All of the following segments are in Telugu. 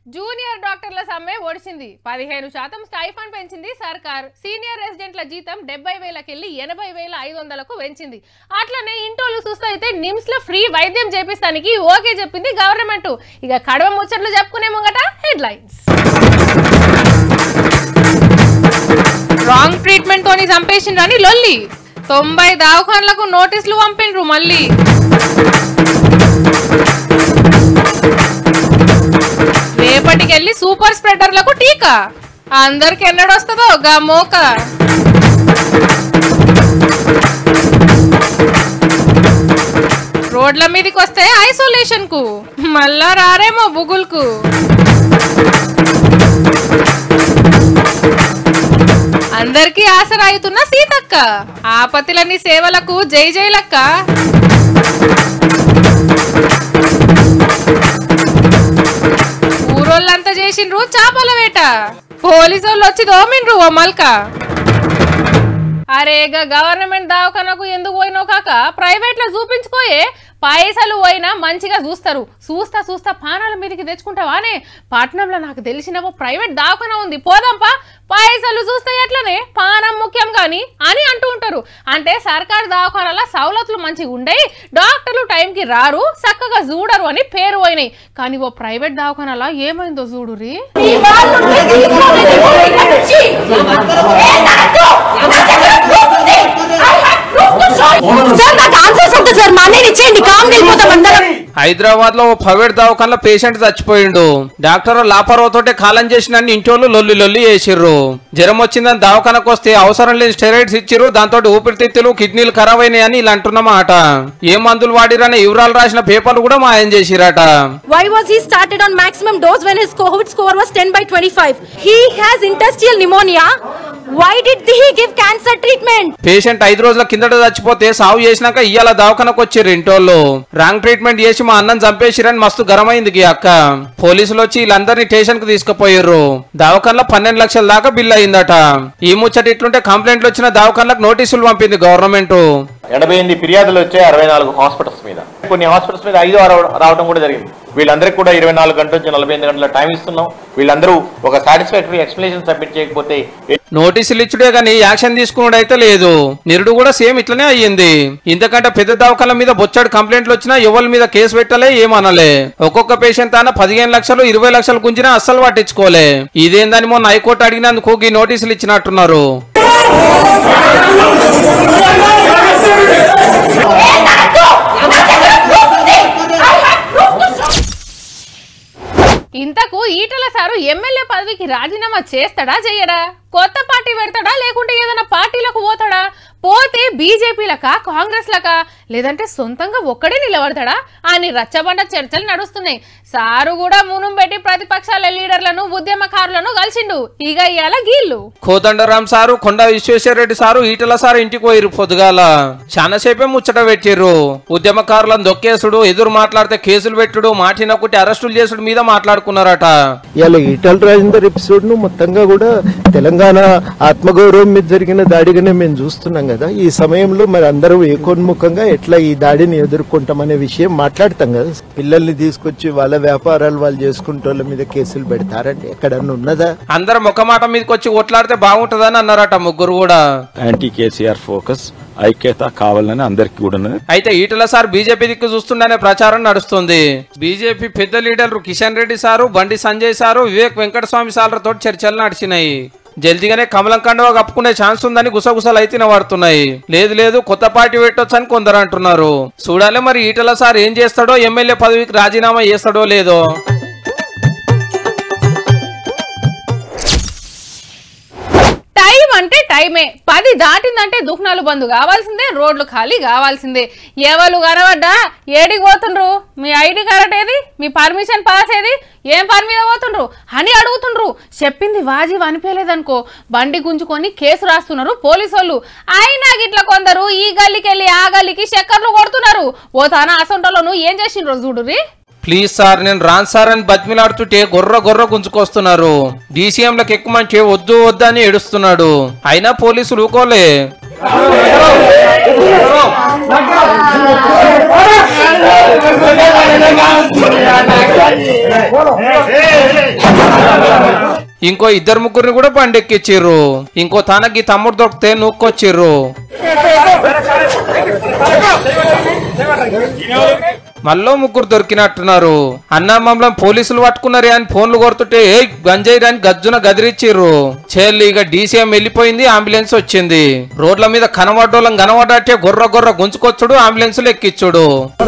జూనియర్ డాక్టర్ల సమ్మె ఒడిచింది పదిహేను శాతం స్టైఫండ్ పెంచింది సర్కార్ సీనియర్ రెసిడెంట్ల జీతం డెబ్బై వేలకెళ్లి ఎనభై వేల ఐదు వందలకు పెంచింది అట్లనే ఇంటోళ్ళు చూస్తే అయితే నిమ్స్ లో ఫ్రీ వైద్యం చేపిస్తానికి ఓకే చెప్పింది గవర్నమెంట్ ఇక కడవ ముచ్చట్లు చెప్పుకునే ముంగట హెడ్ లైన్స్ రాంగ్ ట్రీట్మెంట్ తోని చంపేసిండ్రని లొల్లి తొంభై దవాఖాన్లకు నోటీసులు పంపిండ్రు మళ్ళీ రేపటికెళ్ళి సూపర్ స్ప్రెడర్లకు టీకా అందరికి ఎన్నడొస్తుందో గా మోక రోడ్ల మీదకి వస్తే ఐసోలేషన్ కు మళ్ళా రారేమో బుగుల్కు అందరికీ ఆసరాయుతున్న సీతక్క ఆపతిలని సేవలకు జై జైలక్క ఊరోళ్ళంతా చేసిండ్రు చాపల వేట పోలీసోళ్ళు వచ్చి దోమిండ్రు ఓ మల్క అరే ఇక గవర్నమెంట్ దవాఖానకు ఎందుకు పోయినావు కాక ప్రైవేట్ లో చూపించుకోయే పైసలు పోయినా మంచిగా చూస్తారు చూస్తా చూస్తా పానాల మీదకి తెచ్చుకుంటావానే పట్నంలో నాకు తెలిసిన ఓ ప్రైవేట్ దవాఖాన ఉంది పోదాంపా పైసలు చూస్తే ఎట్లనే పానం ముఖ్యం కానీ అని అంటూ ఉంటారు అంటే సర్కారు దవాఖానాల సవలతులు మంచిగా ఉండయి డాక్టర్లు టైంకి రారు చక్కగా చూడరు అని పేరు పోయినాయి కానీ ఓ ప్రైవేట్ దవాఖానాల ఏమైందో చూడురి సార్ నాకు ఆన్సర్స్ వద్దు సార్ మా అన్నయ్య ఇచ్చేయండి కామ్ వెళ్ళిపోతాం అందరం హైదరాబాద్ లో ఓ ప్రైవేట్ దవాఖానలో పేషెంట్ చచ్చిపోయిండు డాక్టర్ లాపరోతోటే కాలం చేసిన ఇంటోళ్ళు లొల్లి లొల్లి చేసిర్రు జ్వరం వచ్చిందని దవాఖానకు వస్తే అవసరం లేని స్టెరాయిడ్స్ ఇచ్చిర్రు దాంతో ఊపిరితిత్తులు కిడ్నీలు ఖరాబ్ అయినాయని ఇలా అంటున్నమాట ఏ మందులు వాడిరని వివరాలు రాసిన పేపర్లు కూడా మాయం చేసిరట Why was he started on maximum dose when his COVID score was 10 by 25? He has interstitial pneumonia. Why did he give cancer treatment? Patient ఐదు రోజుల కిందట చచ్చిపోతే సాగు చేసినాక ఇయ్యాల దవాఖానకు వచ్చిర్రు ఇంటోళ్ళు రాంగ్ ట్రీట్మెంట్ చేసి మా అన్నం చంపేసిరని మస్తు గరమైంది ఈ అక్క పోలీసులు వచ్చి వీళ్ళందరినీ స్టేషన్ కు తీసుకుపోయారు దవాఖానలో పన్నెండు లక్షల దాకా బిల్ అయిందట ఈ ముచ్చట ఇట్లుంటే కంప్లైంట్లు వచ్చిన దవాఖానలకు నోటీసులు పంపింది గవర్నమెంట్ ఎనభై ఎనిమిది ఫిర్యాదులు వచ్చాయి అరవై నాలుగు హాస్పిటల్స్ మీద కొన్ని హాస్పిటల్స్ మీద ఐదు ఆరు రావడం కూడా జరిగింది వీళ్ళందరికీ కూడా ఇరవై నాలుగు గంటల నుంచి నలభై ఎనిమిది గంటల టైం ఇస్తున్నాం వీళ్ళందరూ ఒక సాటిస్ఫాక్టరీ ఎక్స్ప్లెనేషన్ సబ్మిట్ చేయకపోతే నోటీసులు ఇచ్చుడే గానీ యాక్షన్ తీసుకున్నాడు అయితే లేదు నిరుడు కూడా సేమ్ ఇట్లనే అయ్యింది ఇంతకంటే పెద్ద దవాఖాన మీద బొచ్చాడు కంప్లైంట్లు వచ్చినా ఎవరి మీద కేసు పెట్టలే ఏమనలే ఒక్కొక్క పేషెంట్ తాన పదిహేను లక్షలు ఇరవై లక్షలు గుంజినా అస్సలు పట్టించుకోలే ఇదేందని మొన్న హైకోర్టు అడిగినందుకు ఈ నోటీసులు ఇచ్చినట్టున్నారు ఇంతకు ఈటల సారు ఎమ్మెల్యే పదవికి రాజీనామా చేస్తాడా చెయ్యడా కొత్త పార్టీ పెడతాడా లేకుంటే ఏదైనా పార్టీలకు పోతాడా పోతే బీజేపీలక కాంగ్రెస్ లక లేదంటే సొంతంగా ఒక్కడే నిలబడతాడా అని రచ్చబండ చర్చలు నడుస్తున్నాయి సారు కూడా మునుం పెట్టి ప్రతిపక్షాల లీడర్లను ఉద్యమకారులను కలిసిండు ఇక ఇయాల గీళ్ళు కోదండరాం సారు కొండ విశ్వేశ్వరరెడ్డి సారు ఈటల సారు ఇంటికి పోయిరు పొద్దుగాల చాలాసేపే ముచ్చట పెట్టిర్రు ఉద్యమకారులను దొక్కేసుడు ఎదురు మాట్లాడితే కేసులు పెట్టుడు మాటినొకటి అరెస్టులు చేసుడు మీద మాట్లాడుకున్నారట ఇవాళ ఈటల రాజేందర్ ఎపిసోడ్ ను మొత్తంగా కూడా తెలంగాణ ఆత్మగౌరవం మీద జరిగిన దాడిగానే మేము చూస్తున్నాం కదా ఈ సమయంలో మరి అందరూ ఏకోన్ముఖంగా ఎట్లా ఈ దాడిని ఎదుర్కొంటామనే విషయం మాట్లాడతాం కదా పిల్లల్ని తీసుకొచ్చి వాళ్ళ వ్యాపారాలు వాళ్ళు చేసుకుంటే వాళ్ళ మీద కేసులు పెడతారండి ఎక్కడన్నా ఉన్నదా అందరం ఒక మాట మీదకి వచ్చి కొట్లాడితే బాగుంటదని అన్నారట ముగ్గురు కూడా యాంటీ కేసీఆర్ ఫోకస్ ఐక్యత కావాలని అందరికి కూడా ఉన్నది. అయితే ఈటల సార్ బీజేపీ దిక్కు చూస్తుండనే ప్రచారం నడుస్తుంది బీజేపీ పెద్ద లీడర్లు కిషన్ రెడ్డి సారు బండి సంజయ్ సారు వివేక్ వెంకటస్వామి సార్లతో చర్చలు నడిచినాయి జల్దిగానే కమలం కండువా కప్పుకునే ఛాన్స్ ఉందని గుసగుసలు అయితే పడుతున్నాయి లేదు లేదు కొత్త పార్టీ పెట్టొచ్చు అని కొందరు అంటున్నారు చూడాలి మరి ఈటల సార్ ఏం చేస్తాడో ఎమ్మెల్యే పదవికి రాజీనామా చేస్తాడో లేదో టైం అంటే టైమే పది దాటిందంటే దుఃఖనాలు బంద్ కావాల్సిందే రోడ్లు ఖాళీ కావాల్సిందే ఎవరు కనబడ్డా ఏడికి పోతుండ్రు మీ ఐడి కార్డ్ ఏది మీ పర్మిషన్ పాస్ ఏది ఏం పని మీద పోతుండ్రు అని అడుగుతుండ్రు చెప్పింది వాజీవ్ అనిపించలేదనుకో బండి గుంజుకొని కేసు రాస్తున్నారు పోలీసు వాళ్ళు అయినా గిట్ల కొందరు ఈ గల్లీకి వెళ్ళి ఆ గల్లీకి చక్కర్లు కొడుతున్నారు ఓ తన అసొంటలను ఏం చేసిండ్రు చూడుర్రి ప్లీజ్ సార్ నేను రాను సార్ అని బతిమిలాడుతుంటే గొర్ర గొర్ర గుంజుకొస్తున్నారు డీసీఎంలకు ఎక్కుమంటే వద్దు వద్దు అని ఏడుస్తున్నాడు అయినా పోలీసులు ఊకోలే ఇంకో ఇద్దరు ముగ్గురిని కూడా బండెక్కిచ్చిర్రు ఇంకో తనకి తమ్ముడు దొరికితే నూక్కొచ్చిర్రు మళ్ళీ ముగ్గురు దొరికినట్టున్నారు అన్న మమ్మల్ని పోలీసులు పట్టుకున్నారే అని ఫోన్లు కొడుతుంటే ఏ గంజాయి అని గజ్జున గదిరిచ్చిర్రు చేళ్ళు ఇక డీసీఎం వెళ్ళిపోయింది అంబులెన్స్ వచ్చింది రోడ్ల మీద కనబడ్డోళ్ళం కనబడ్డట్టే గొర్ర గొర్ర గుంజుకొచ్చుడు అంబులెన్స్ ఎక్కిచ్చుడు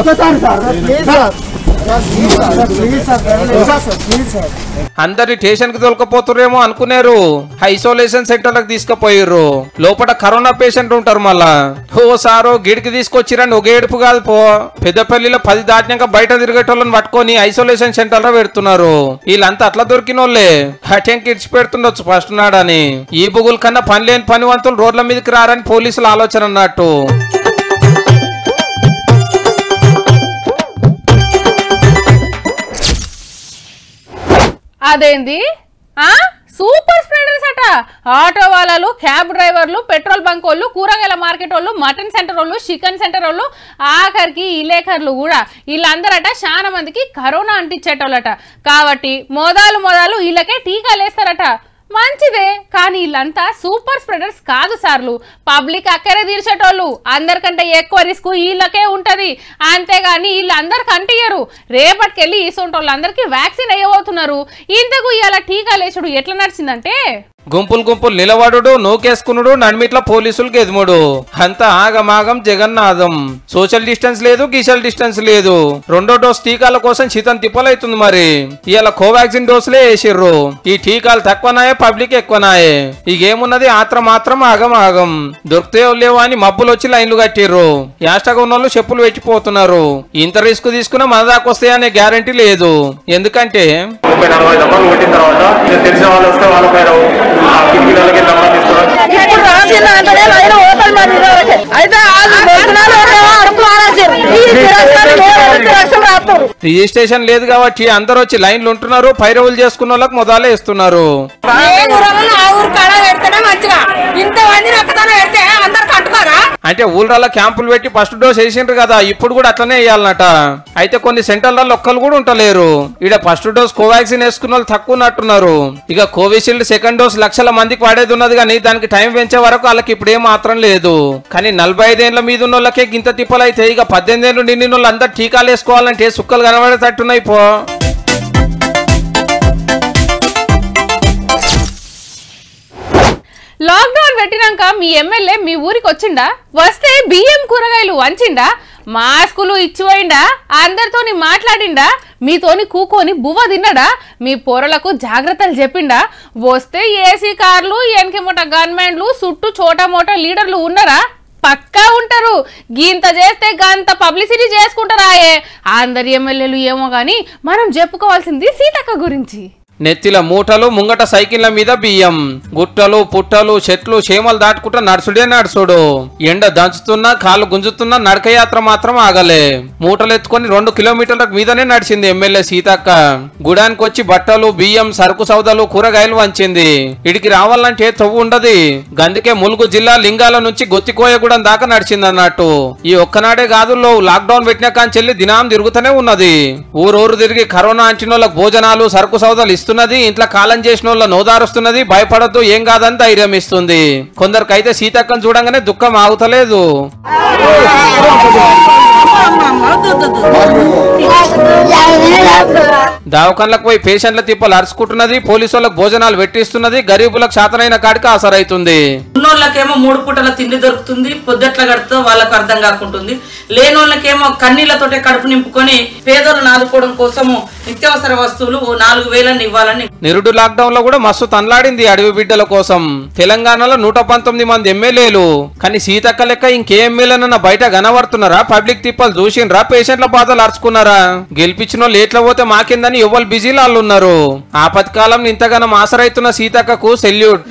అందరి స్టేషన్ కి తోలుకపోతుర్రేమో అనుకున్నారు ఐసోలేషన్ సెంటర్లకు తీసుకుపోయిర్రు లోపల కరోనా పేషెంట్ ఉంటారు మళ్ళా ఓ సారు గిడికి తీసుకొచ్చిరండి ఒక ఏడుపు కాదు పో పెద్దపల్లిలో పది దాటినాక బయట తిరిగేటోళ్ళని పట్టుకొని ఐసోలేషన్ సెంటర్ లో పెడుతున్నారు వీళ్ళంతా అట్లా దొరికిన వాళ్ళే హఠ్యంకి ఇడిచి పెడుతుండొచ్చు ఫస్ట్ నాడని ఈ బుగుల కన్నా పని లేని పని వంతులు రోడ్ల మీదకి రారని పోలీసుల ఆలోచన అన్నట్టు అదేంది ఆ సూపర్ స్ప్రెడర్స్ అట ఆటో వాళ్ళలు క్యాబ్ డ్రైవర్లు పెట్రోల్ బంక్ వాళ్ళు కూరగాయల మార్కెట్ వాళ్ళు మటన్ సెంటర్ వాళ్ళు చికెన్ సెంటర్ వాళ్ళు ఆఖరికి ఇలేకర్లు కూడా వీళ్ళందరట చాలా మందికి కరోనా అంటించేటోళ్ళట కాబట్టి మోదాలు మోదాలు వీళ్ళకే టీకాలు వేస్తారట మంచిదే కానీ వీళ్ళంతా సూపర్ స్ప్రెడర్స్ కాదు సార్లు పబ్లిక్ అక్కరే తీర్చేటోళ్ళు అందరికంటే ఎక్కువ రిస్క్ వీళ్ళకే ఉంటది అంతేగాని వీళ్ళు అందరికి అంటియ్యరు రేపటికెళ్ళి ఈసొంటి వాళ్ళందరికీ వ్యాక్సిన్ వేయబోతున్నారు ఇంతకు ఇవాళ టీకా లేచుడు ఎట్లా నడిచిందంటే గుంపులు గుంపులు నిలబడుడు నోకేసుకునుడు నడిమిట్ల పోలీసులకు ఎదుముడు అంతా ఆగమాగం జగన్నాథం సోషల్ డిస్టెన్స్ లేదు గీసల్ డిస్టెన్స్ లేదు రెండో డోస్ టీకాల కోసం శీతం తిప్పలైతుంది మరి ఇవాళ కోవాక్సిన్ డోసులే వేసిర్రు ఈ టీకాలు తక్కువనాయే పబ్లిక్ ఎక్కువనాయే ఇకేమున్నది ఆత్రం మాత్రం ఆగం ఆగం దొరికితే లేవు అని మబ్బులు వచ్చి లైన్లు కట్టిర్రు యాస్టగా ఉన్న వాళ్ళు చెప్పులు పెట్టిపోతున్నారు ఇంత రిస్క్ తీసుకున్నా మన దాకా వస్తాయనే గ్యారంటీ లేదు ఎందుకంటే ముప్పై నలభై దఫాలు కొట్టిన తర్వాత ఇక తెలిసిన వాళ్ళు వస్తే వాళ్ళ పైన ఆ కిటికీలకి నెంబర్ తీసుకోవడం ఇప్పుడు రాసిన వెంటనే లైన్ ఓపెన్ మరి ఇదివరకే. అయితే ఆ దొరికినాలు ఏమో అడుగు మానేసారు. ఈ తిరస్కారం లేదు, తిరస్కారం రాస్తారు. రిజిస్ట్రేషన్ లేదు కాబట్టి అందరూ వచ్చి లైన్లు ఉంటున్నారు పైరవులు చేసుకున్న వాళ్ళకి మొదలే ఇస్తున్నారు ఏ ఊరన్నా ఆ ఊరు కళ పెడితేనే మంచిగా ఇంతమంది రక్తదానం పెడితే అందరు కట్టుకోరా అంటే ఊళ్ళలో క్యాంపులు పెట్టి ఫస్ట్ డోస్ వేసిండ్రు కదా ఇప్పుడు కూడా అట్లనే వేయాలన్నట అయితే కొన్ని సెంటర్లలో ఒక్కరు కూడా ఉంటలేరు ఇడ ఫస్ట్ డోస్ కోవాక్సిన్ వేసుకున్న వాళ్ళు తక్కువ ఉన్నట్టున్నారు ఇక కోవిషీల్డ్ సెకండ్ డోస్ లక్షల మందికి వాడేది ఉన్నది కానీ దానికి టైం పెంచే వరకు వాళ్ళకి ఇప్పుడు ఏం మాత్రం లేదు కానీ నలభై ఐదేళ్ల మీద ఉన్న వాళ్ళకే గింత తిప్పలైతే ఇక పద్దెనిమిది ఏళ్ళు నిండిన వాళ్ళు అందరు టీకాలు వేసుకోవాలంటే సుక్కలు కనబడేటట్టున్నాయి పో లాక్డౌన్ పెట్టినాక మీ ఎమ్మెల్యే మీ ఊరికి వచ్చిండా వస్తే బియ్యం కూరగాయలు వంచిండా మాస్కులు ఇచ్చిపోయిండా అందరితోని మాట్లాడిండా మీతోని కూకొని బువ్వ తిన్నడా మీ పొరలకు జాగ్రత్తలు చెప్పిండా వస్తే ఏసీ కార్లు వెనకమోట గన్మెన్లు చుట్టూ చోటా మోటా లీడర్లు ఉన్నారా పక్కా ఉంటారు గీంత చేస్తే గంత పబ్లిసిటీ చేసుకుంటారాయే అందరి ఎమ్మెల్యేలు ఏమో గాని మనం చెప్పుకోవాల్సింది సీతక్క గురించి నెత్తిల మూటలు ముంగట సైకిళ్ల మీద బియ్యం గుట్టలు పుట్టలు చెట్లు చేమలు దాటుకుంటా నడుచుడే నడుచుడు ఎండ దంచుతున్నా కాళ్ళు గుంజుతున్నా నడకయాత్ర మాత్రం ఆగలే మూటలు ఎత్తుకొని రెండు కిలోమీటర్ల మీదనే నడిచింది ఎమ్మెల్యే సీతక్క గుడానికి వచ్చి బట్టలు బియ్యం సరుకు సౌదాలు కూరగాయలు వంచింది ఇడికి రావాలంటే తవ్వు ఉండదు గందుకే ములుగు జిల్లా లింగాల నుంచి గొత్తికోయగూడెం దాకా నడిచింది అన్నట్టు ఈ ఒక్కనాడే కాదు లో లాక్డౌన్ పెట్టిన కాంచెల్లి దినాం తిరుగుతూనే ఉన్నది ఊరూరు తిరిగి కరోనా అంటిన వాళ్ళకి భోజనాలు సరుకు సౌదాలు ఇస్తున్నది ఇంట్లో కాలం చేసిన వాళ్ళ నోదారుస్తున్నది భయపడద్దు ఏం కాదని ధైర్యం ఇస్తుంది కొందరికైతే సీతక్కను చూడంగానే దుఃఖం ఆగుతలేదు దవాఖాన్లకు పోయి పేషెంట్ల తిప్పలు అరుచుకుంటున్నది పోలీసు వాళ్ళకి భోజనాలు పెట్టిస్తున్నది గరీబులకు శాతనైన కాడికి ఆసరైతుంది ఉన్నోళ్ళకేమో మూడు పూటల తిండి దొరుకుతుంది పొద్దుట్ల గడుతో వాళ్ళకు అర్థం కాకుంటుంది లేనోళ్ళకేమో కన్నీళ్లతోటే కడుపు నింపుకొని పేదలను ఆదుకోవడం కోసము నిత్యావసర వస్తువులు ఓ నాలుగు వేలని ఇవ్వాలని నిరుడు లాక్డౌన్ లో కూడా మస్తు తన్లాడింది అడవి బిడ్డల కోసం తెలంగాణలో నూట పంతొమ్మిది మంది ఎమ్మెల్యేలు కానీ సీతక్క లెక్క ఇంకే ఎమ్మెల్యేనన్నా బయట కనబడుతున్నారా పబ్లిక్ తిప్పలు చూసిండ్రా పేషెంట్ల బాధలు అరుచుకున్నారా గెలిపించిన వాళ్ళు ఎట్లా పోతే మాకిందని ఎవరు బిజీలు వాళ్ళు ఉన్నారు ఆపత్కాలం ఇంతగానం ఆసరైతున్న సీతక్కకు సెల్యూట్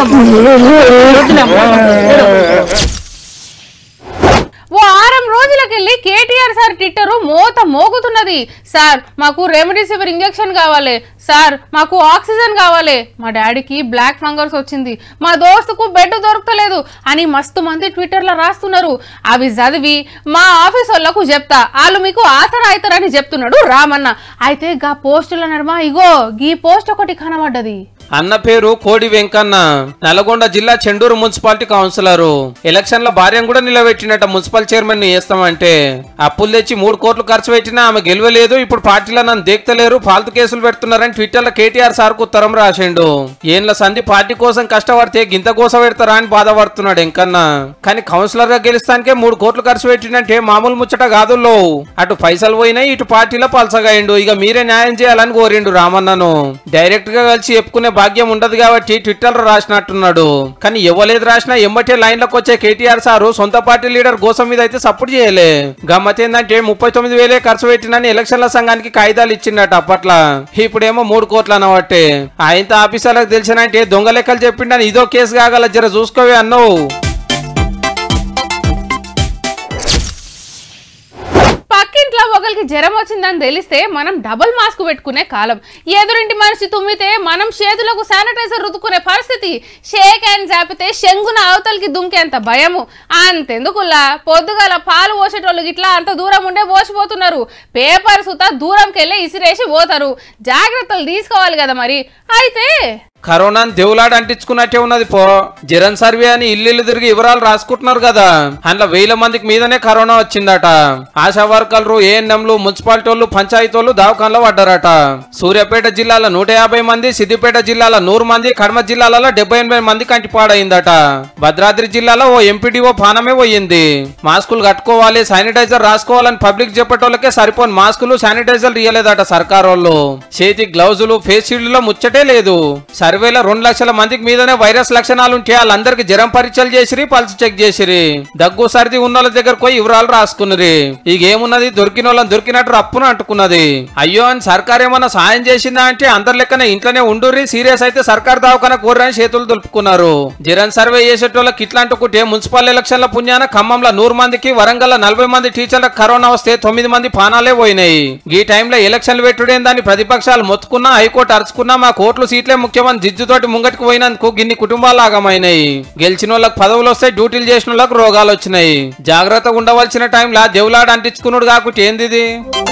ఓ వారం రోజులకెళ్ళి కేటీఆర్ సార్ ట్విట్టర్ మోత మోగుతున్నది సార్ మాకు రెమెడీసివిర్ ఇంజెక్షన్ కావాలి సార్ మాకు ఆక్సిజన్ కావాలి మా డాడీకి బ్లాక్ ఫంగర్స్ వచ్చింది మా దోస్తుకు బెడ్ దొరకలేదు అని మస్తు మంది ట్విట్టర్లో రాస్తున్నారు అవి చదివి మా ఆఫీస్ వాళ్ళకు చెప్తా వాళ్ళు మీకు ఆసరా అవుతారని చెప్తున్నాడు రామన్న అయితే గా పోస్టుల నడుమ ఇగో గీ పోస్ట్ ఒకటి కనబడ్డది అన్న పేరు కోడి వెంకన్న నల్గొండ జిల్లా చెండూరు మున్సిపాలిటీ కౌన్సిలరు ఎలక్షన్ల భార్యను కూడా నిలబెట్టినట్ట మున్సిపల్ చైర్మన్ ని వేస్తామంటే అప్పులు తెచ్చి మూడు కోట్లు ఖర్చు పెట్టినా ఆమె గెలవలేదు ఇప్పుడు పార్టీలో నన్ను దేక్తలేరు ఫాల్తు కేసులు పెడుతున్నారని ట్విట్టర్ లో కేటీఆర్ సార్ కు ఉత్తరం రాసిండు ఏండ్ల సంధి పార్టీ కోసం కష్టపడితే గింత కోస పెడతారా అని బాధపడుతున్నాడు ఎంకన్న కానీ కౌన్సిలర్ గా గెలుస్తానికే మూడు కోట్లు ఖర్చు పెట్టినంటే మామూలు ముచ్చట కాదు లో అటు పైసలు పోయినాయి ఇటు పార్టీలో పలసగాయిండు ఇక మీరే న్యాయం చేయాలని కోరిండు రామన్నను డైరెక్ట్ గా కలిసి చెప్పుకునే భాగ్యం ఉండదు కాబట్టి ట్విట్టర్ లో రాసినట్టున్నాడు కానీ ఇవ్వలేదు రాసినా ఎమ్మటే లైన్లకు వచ్చే కేటీఆర్ సారు సొంత పార్టీ లీడర్ గోసం మీద అయితే సపోర్ట్ చేయలే గమ్మత్ ఏంటంటే ముప్పై తొమ్మిది వేలే ఖర్చు పెట్టినని ఎలక్షన్ల సంఘానికి కాగితాలు ఇచ్చిండట అప్పట్లో ఇప్పుడేమో మూడు కోట్లు అనబట్టే ఆయనతో ఆఫీసర్లకు తెలిసినంటే దొంగ లెక్కలు చెప్పిండని ఇదో కేసు కాగల జర చూసుకోవే అన్నావు పక్కింట్లో ఒకరికి జ్వరం వచ్చిందని తెలిస్తే మనం డబుల్ మాస్క్ పెట్టుకునే కాలం ఎదురింటి మనిషి తుమ్మితే మనం చేతులకు శానిటైజర్ రుద్దుకునే పరిస్థితి షేక్ హ్యాండ్ చాపితే శంగున అవతలికి దుంకేంత భయము అంతెందుకుల్లా పొద్దుగాల పాలు పోసేటోళ్ళు ఇట్లా అంత దూరం ఉండే పోసిపోతున్నారు పేపర్ సుతా దూరంకి వెళ్ళి ఇసిరేసి పోతారు జాగ్రత్తలు తీసుకోవాలి కదా మరి అయితే కరోనాను దేవులాడ అంటించుకున్నట్టే ఉన్నది పో జరన్ సర్వే అని ఇల్లు తిరిగి వివరాలు రాసుకుంటున్నారు కదా అందులో వేల మందికి మీదనే కరోనా వచ్చిందట ఆశా వర్కర్లు ఏఎన్ఎంలు మున్సిపాలిటీ వాళ్ళు పంచాయతీ వాళ్ళు దవాఖానలో పడ్డారట సూర్యాపేట జిల్లాలో నూట యాభై మంది సిద్దిపేట జిల్లాలో నూరు మంది కడమ జిల్లాలలో డెబ్బై ఎనభై మంది కంటిపాడైందట భద్రాద్రి జిల్లాలో ఓ ఎంపీడీఓ పానమే పోయింది మాస్కులు కట్టుకోవాలి శానిటైజర్ రాసుకోవాలని పబ్లిక్ చెప్పేటోళ్ళకే సరిపోని మాస్కులు శానిటైజర్ ఇయ్యలేదట సర్కార్ వాళ్ళు చేతి గ్లౌజులు ఫేస్ షీల్డ్లో ముచ్చటే లేదు సర్వేలో రెండు లక్షల మందికి మీదనే వైరస్ లక్షణాలు ఉంటే వాళ్ళందరికి జ్వరం పరీక్షలు చేసిరి పల్స్ చెక్ చేసిరి దగ్గు సర్ది ఉన్న వాళ్ళ దగ్గర పోయి వివరాలు రాసుకున్నరి ఇక ఏమున్నది దొరికిన వాళ్ళని దొరికినట్టు రప్పును అంటుకున్నది అయ్యో అని సర్కార్ ఏమన్నా సాయం చేసిందా అంటే అందరి లెక్కన ఇంట్లోనే ఉండుర్రి సీరియస్ అయితే సర్కార్ దావకన కోరని చేతులు దులుపుకున్నారు జరన్ సర్వే చేసేటోళ్ళకి ఇట్లా అంటుకుంటే మున్సిపల్ ఎలక్షన్ల పుణ్యాన ఖమ్మంలో నూరు మందికి వరంగల్ నలభై మంది టీచర్లకు కరోనా వస్తే తొమ్మిది మంది పానాలే పోయినాయి ఈ టైంలో ఎలక్షన్లు పెట్టుడేందని ప్రతిపక్షాలు మొత్తుకున్నా హైకోర్టు అరుచుకున్నా మా కోర్టులు సీట్లే ముఖ్యమని జిజ్జుతోటి ముంగటికి పోయినందుకు గిన్ని కుటుంబాలు ఆగమైనాయి గెలిచిన వాళ్ళకి పదవులు వస్తాయి డ్యూటీలు చేసిన వాళ్ళకి రోగాలు వచ్చినాయి జాగ్రత్తగా ఉండవలసిన టైంలో దేవులాడ అంటించుకున్నాడు కాకుంటే ఏంది ఇది?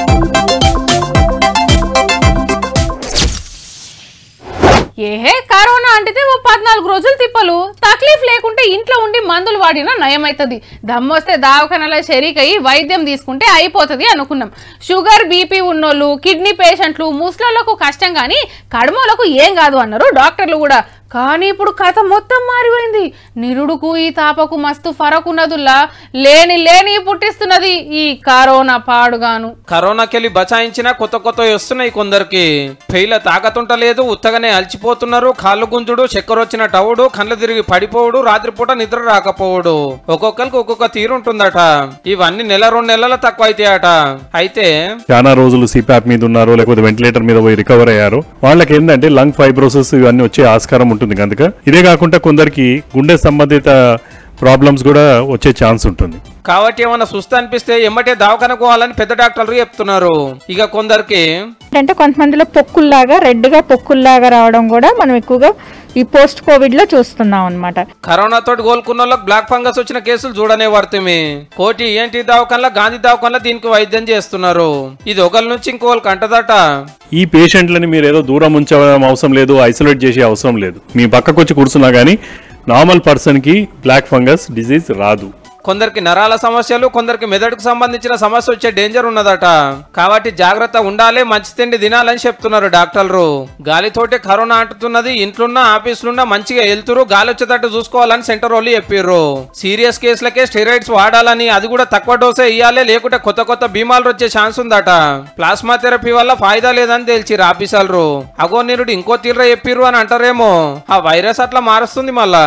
ఏహే కరోనా అంటితే ఓ పద్నాలుగు రోజులు తిప్పలు తక్లీఫ్ లేకుంటే ఇంట్లో ఉండి మందులు వాడినా నయమవుతుంది దమ్మొస్తే దావఖానలో షరీకయి వైద్యం తీసుకుంటే అయిపోతుంది అనుకున్నాం షుగర్ బీపీ ఉన్నోళ్ళు కిడ్నీ పేషెంట్లు ముసలోళ్ళకు కష్టం కానీ కడుమోలకు ఏం కాదు అన్నారు డాక్టర్లు కూడా కానీ ఇప్పుడు కథ మొత్తం మారిపోయింది నిరుడుకు ఈ తాపకు మస్తు ఫరక్ ఉన్నదుల్లా లేని లేని పుట్టిస్తున్నది ఈ కరోనా పాడుగాను కరోనాకెళ్ళి బచాయించినా కొత్త కొత్త వస్తున్నాయి కొందరికి ఫెయిల్ తాకతుంటలేదు ఉత్తగానే అలసిపోతున్నారు కాళ్ళు గుంజుడు చక్కెర వచ్చిన టవుడు కళ్ళు తిరిగి పడిపోవుడు రాత్రిపూట నిద్ర రాకపోవుడు ఒక్కొక్కరికి ఒక్కొక్క తీరు ఉంటుందట ఇవన్నీ నెల రెండు నెలల తక్కువ అవుతాయట అయితే చాలా రోజులు సిపాప్ మీద ఉన్నారు లేకపోతే వెంటిలేటర్ మీద పోయి రికవర్ అయ్యారు వాళ్ళకి ఏంటంటే లంగ్ ఫైబ్రోసిస్ ఇవన్నీ వచ్చే ఆస్కారం ఉంటుంది కనుక ఇదే కాకుండా కొందరికి గుండె సంబంధిత ప్రాబ్లమ్స్ కూడా వచ్చే ఛాన్స్ ఉంటుంది కాబట్టి ఏమన్నా సుస్థ అనిపిస్తే ఎమ్మటే దవాఖానకు పోవాలని పెద్ద డాక్టర్లు చెప్తున్నారు ఇక కొందరికి అంటే కొంతమందిలో పొక్కుల్లాగా రెడ్గా పొక్కుల్లాగా రావడం కూడా మనం ఎక్కువగా ఈ పోస్ట్ కోవిడ్ లో చూస్తున్నాం అనమాట కరోనా తోటి కోలుకున్న వాళ్ళకి బ్లాక్ ఫంగస్ వచ్చిన కేసులు చూడనే పడుతుంది కోటి ఏంటి దవాఖానలో గాంధీ దవాఖానలో దీనికి వైద్యం చేస్తున్నారు ఇది ఒకరి నుంచి ఇంకోళ్ళకి అంటదట ఈ పేషెంట్లని మీరు ఏదో దూరం ఉంచడం అవసరం లేదు ఐసోలేట్ చేసే అవసరం లేదు మీ పక్కకు వచ్చి కూర్చున్నా కానీ నార్మల్ పర్సన్కి బ్లాక్ ఫంగస్ డిజీజ్ రాదు కొందరికి నరాల సమస్యలు కొందరికి మెదడుకు సంబంధించిన సమస్య వచ్చే డేంజర్ ఉన్నదట కాబట్టి జాగ్రత్త ఉండాలి మంచి తిండి తినాలని చెప్తున్నారు డాక్టర్లు గాలితోటే కరోనా అంటున్నది ఇంట్లోన్న ఆఫీసులున్న మంచిగా వెళ్తురు గాలి వచ్చేటట్టు చూసుకోవాలని సెంటర్ వాళ్ళు చెప్పారు సీరియస్ కేసులకే స్టెరాయిడ్స్ వాడాలని అది కూడా తక్కువ డోసే ఇయ్యాలి లేకుంటే కొత్త కొత్త బీమాలు వచ్చే ఛాన్స్ ఉందట ప్లాస్మా థెరపీ వల్ల ఫాయిదా లేదని తెలిసిరు ఆఫీసర్లు అగో నిరుడు ఇంకో తీర్ర చెప్పిర్రు అని అంటారేమో ఆ వైరస్ అట్లా మారుస్తుంది మళ్ళా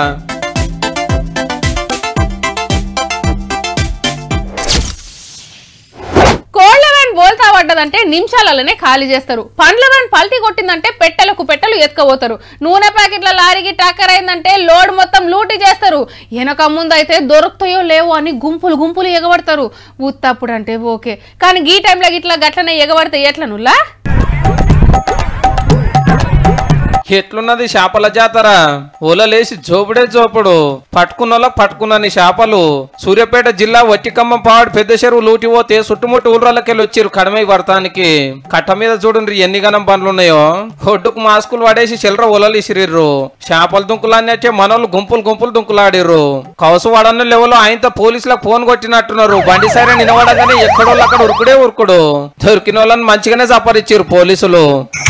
కోళ్ల వ్యాన్ బోల్తా పడ్డదంటే నిమిషాలలోనే ఖాళీ చేస్తారు పండ్ల వ్యాన్ పల్టీ కొట్టిందంటే పెట్టెలకు పెట్టెలు ఎత్తుకపోతారు నూనె ప్యాకెట్ల లారీకి టక్కర్ అయిందంటే లోడ్ మొత్తం లూటీ చేస్తారు వెనక ముందు అయితే దొరుకుతాయో లేవో అని గుంపులు గుంపులు ఎగబడతారు ఉత్తప్పుడు అంటే ఓకే కానీ ఈ టైంలో ఇట్లా గట్లనే ఎగబడితే ఎట్లా నుల్లా ఎట్లున్నది చేపల జాతర ఓలలేసి జోపుడే జోపుడు పట్టుకున్నోళ్ళకి పట్టుకున్నని చేపలు సూర్యాపేట జిల్లా వట్టికమ్మ పాడు పెద్ద చెరువు లూటి పోతే చుట్టుముట్టు ఊళ్ళకెళ్ళి వచ్చిరు కడమై పడతానికి కట్ట మీద చూడండి ఎన్ని గనం పనులు ఉన్నాయో ఒడ్డుకు మాస్కులు పడేసి చిల్లర ఒలలు ఇసిరిర్రు చేపల దుంకులన్నీ అంటే మనోళ్ళు గుంపులు గుంపులు దుంకులాడిర్రు కౌసు వాడన్న లెవెల్ ఆయనతో పోలీసులకు ఫోన్ కొట్టినట్టున్నారు బండి సైరన్ నిలబడగానే ఎక్కడోళ్ళు అక్కడ ఉరుకుడే ఉరుకుడు దొరికిన వాళ్ళని మంచిగానే సపరిచ్చారు పోలీసులు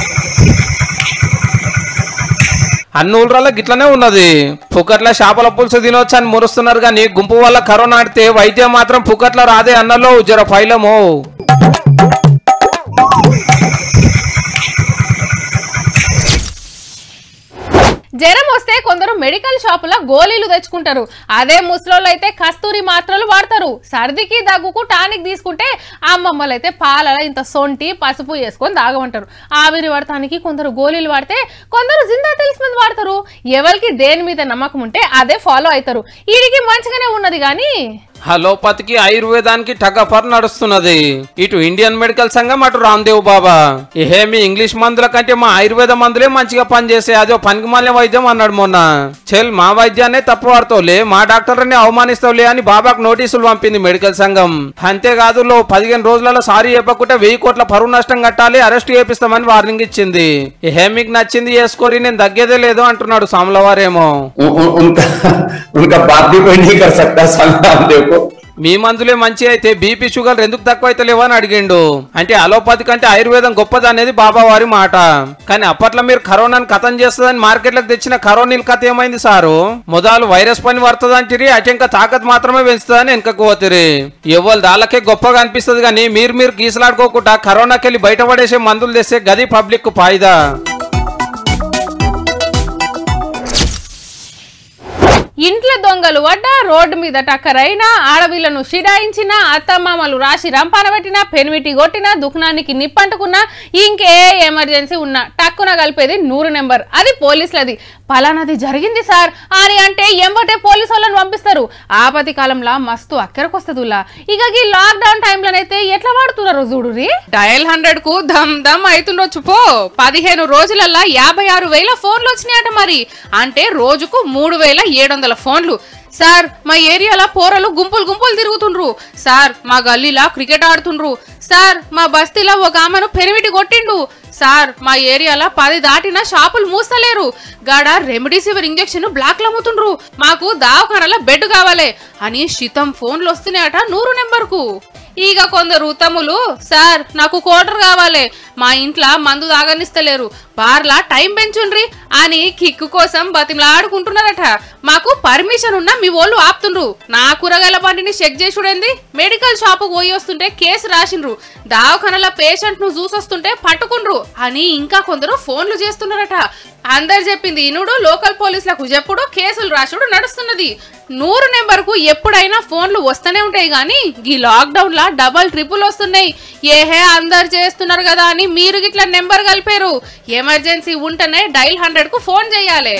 అన్ని ఊళ్ళలో గిట్లనే ఉన్నది పుకట్ల చేపల పులుసు తినొచ్చు అని మురుస్తున్నారు కానీ గుంపు వల్ల కరోనా ఆడితే వైద్యం మాత్రం పుకట్ల రాదే అన్నలో జర ఫైలము జ్వరం వస్తే కొందరు మెడికల్ షాపుల గోళీలు తెచ్చుకుంటారు అదే ముసలోళ్ళు అయితే కస్తూరి మాత్రలు వాడతారు సర్దికి దగ్గుకు టానిక్ తీసుకుంటే అమ్మమ్మలు అయితే పాలలో ఇంత సొంటి పసుపు వేసుకొని తాగమంటారు ఆవిరి పడటానికి కొందరు గోళీలు వాడితే కొందరు జిందా తెలిసినది వాడతారు ఎవరికి దేని మీద నమ్మకం ఉంటే అదే ఫాలో అవుతారు వీడికి మంచిగానే ఉన్నది కానీ అలోపతికి ఆయుర్వేదానికి టగఫర్ నడుస్తున్నది ఇటు ఇండియన్ మెడికల్ సంఘం అటు రామ్దేవ్ బాబా ఏమి ఇంగ్లీష్ మందుల కంటే మా ఆయుర్వేద మందులే మంచిగా పనిచేసే అదో పనికి వైద్యం అన్నాడు మొన్న చెల్ మా వైద్యాన్నే తప్పు వాడుతావులే మా డాక్టర్ని అవమానిస్తావులే అని బాబాకు నోటీసులు పంపింది మెడికల్ సంఘం అంతేకాదు లో పదిహేను రోజులలో సారీ చెప్పకుంటే వెయ్యి కోట్ల పరువు నష్టం కట్టాలి అరెస్ట్ చేపిస్తామని వార్నింగ్ ఇచ్చింది ఏ మీకు నచ్చింది చేసుకోరి నేను తగ్గేదే లేదు అంటున్నాడు సాములవారేమో उ- उ- उनका उनका बात भी कोई नहीं कर सकता साला रामदेव को మీ మందులే మంచి అయితే బీపీ షుగర్ ఎందుకు తక్కువ అయితే లేవని అడిగిండు అంటే అలోపతి కంటే ఆయుర్వేదం గొప్పది అనేది బాబా వారి మాట కానీ అప్పట్లో మీరు కరోనాను కథం చేస్తుందని మార్కెట్లకు తెచ్చిన కరోనీల కథ ఏమైంది సారు మొదలు వైరస్ పని పడుతుందంటిరి అటెంక తాకత్ మాత్రమే పెంచుతుందని వెనకకు పోతిరి ఎవరు దాళ్ళకే గొప్పగా అనిపిస్తుంది కానీ మీరు మీరు గీసలాడుకోకుండా కరోనాకి వెళ్ళి బయటపడేసే మందులు తెస్తే గది పబ్లిక్ ఫాయిదా ఇంట్లో దొంగలు వడ్డ రోడ్డు మీద టక్కరైనా ఆడవిళ్లను షిడాయించిన అత్తమామలు రాశి రంపానబెట్టినా పెనిమిటి కొట్టినా దుఃఖానికి నిప్పంటుకున్నా ఇంకే ఎమర్జెన్సీ ఉన్నా టక్కున కలిపేది నూరు నెంబర్ అది పోలీసులది పలానాది జరిగింది సార్ అని అంటే ఎంబటే పోలీసు వాళ్ళని పంపిస్తారు ఆపతి కాలంలో మస్తు అక్కరకొస్తదులా ఇక ఈ లాక్డౌన్ టైంలోనైతే ఎట్లా వాడుతున్నారు చూడురి డయల్ హండ్రెడ్ కు దమ్ దమ్ అవుతుండొచ్చు పో పదిహేను రోజులల్లా యాభై ఆరు వేల ఫోన్లు వచ్చినాయట మరి అంటే రోజుకు మూడు వేల ఏడు వందల ఫోన్లు సార్ మా ఏరియాలో పోరలు గుంపులు గుంపులు తిరుగుతుండ్రు సార్ మా గల్లీలా క్రికెట్ ఆడుతుండ్రు సార్ మా బస్తీలో ఒక ఆమెను పెనిమిటి కొట్టిండు సార్ మా ఏరియాలో పది దాటిన షాపులు మూస్తలేరు గాడ రెమిడిసివిర్ ఇంజెక్షన్ బ్లాక్ లో అమ్ముతుండ్రు మాకు దావఖానలో బెడ్ కావాలి అని శితం ఫోన్లు వస్తున్నాయట నూరు నెంబర్కు ఇక కొందరు తమ్ములు సార్ నాకు కోటర్ కావాలి మా ఇంట్లో మందు తాగనిస్తలేరు బార్లా టైం పెంచుండ్రి అని కిక్కు కోసం బతిమలాడుకుంటున్నారట మాకు పర్మిషన్ ఉన్నా మీ వాళ్ళు ఆపుతుండ్రు నా కూరగాయల బండిని చెక్ చేసుడేంది మెడికల్ షాపు పోయి వస్తుంటే కేసు రాసిండ్రు దావఖానల పేషెంట్ ను చూసొస్తుంటే పట్టుకుండ్రు అని ఇంకా కొందరు ఫోన్లు చేస్తున్నారట అందరు చెప్పింది ఇనుడు లోకల్ పోలీసులకు చెప్పుడు కేసులు రాసుడు నడుస్తున్నది నూరు నెంబర్ కు ఎప్పుడైనా ఫోన్లు వస్తూనే ఉంటాయి కానీ ఈ లాక్డౌన్ లా డబల్ ట్రిపుల్ వస్తున్నాయి ఏహే అందరు చేస్తున్నారు కదా అని మీరు గిట్ల నెంబర్ కలిపారు ఎమర్జెన్సీ ఉంటేనే డైల్ హండ్రెడ్ కు ఫోన్ చేయాలి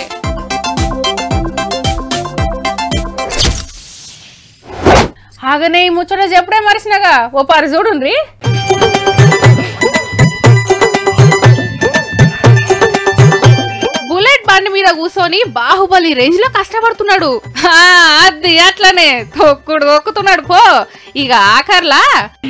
ఆగనే ఈ ముచ్చట చెప్పుడే మరిచినగా ఓ పరి చూడుండ్రి బుల్లెట్ బండి మీద కూర్చొని బాహుబలి రేంజ్ లో కష్టపడుతున్నాడు ఆ, అది అట్లనే తొక్కుడు తొక్కుతున్నాడు పో ఇక ఆఖర్లా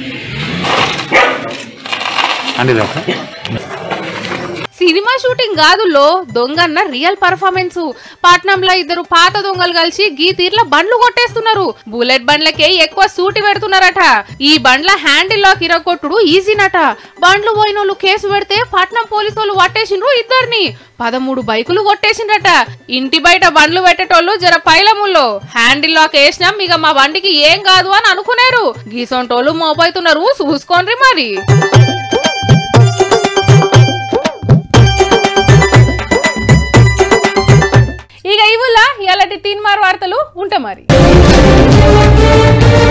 సినిమా షూటింగ్ కాదు లో దొంగన్న రియల్ పర్ఫార్మెన్స్ పట్నంలో ఇద్దరు పాత దొంగలు కలిసి గీ తీర్ల బండ్లు కొట్టేస్తున్నారు బుల్లెట్ బండ్లకే ఎక్కువ సూటి పెడుతున్నారట ఈ బండ్ల హ్యాండిల్ లోకి ఇరగొట్టుడు ఈజీనట బండ్లు పోయినోళ్ళు కేసు పెడితే పట్నం పోలీసు వాళ్ళు పట్టేసిండ్రు ఇద్దరిని పదమూడు బైకులు కొట్టేసిండ్రట ఇంటి బయట బండ్లు పెట్టేటోళ్ళు జర పైలముల్లో హ్యాండిల్ లాక్ వేసినాం ఇక మా బండికి ఏం కాదు అని అనుకున్నారు గీసొంటోళ్ళు మోపైతున్నారు చూసుకోండి మరి ఇక ఇవులా ఇలాంటి తీన్మార్ వార్తలు ఉంటా మరి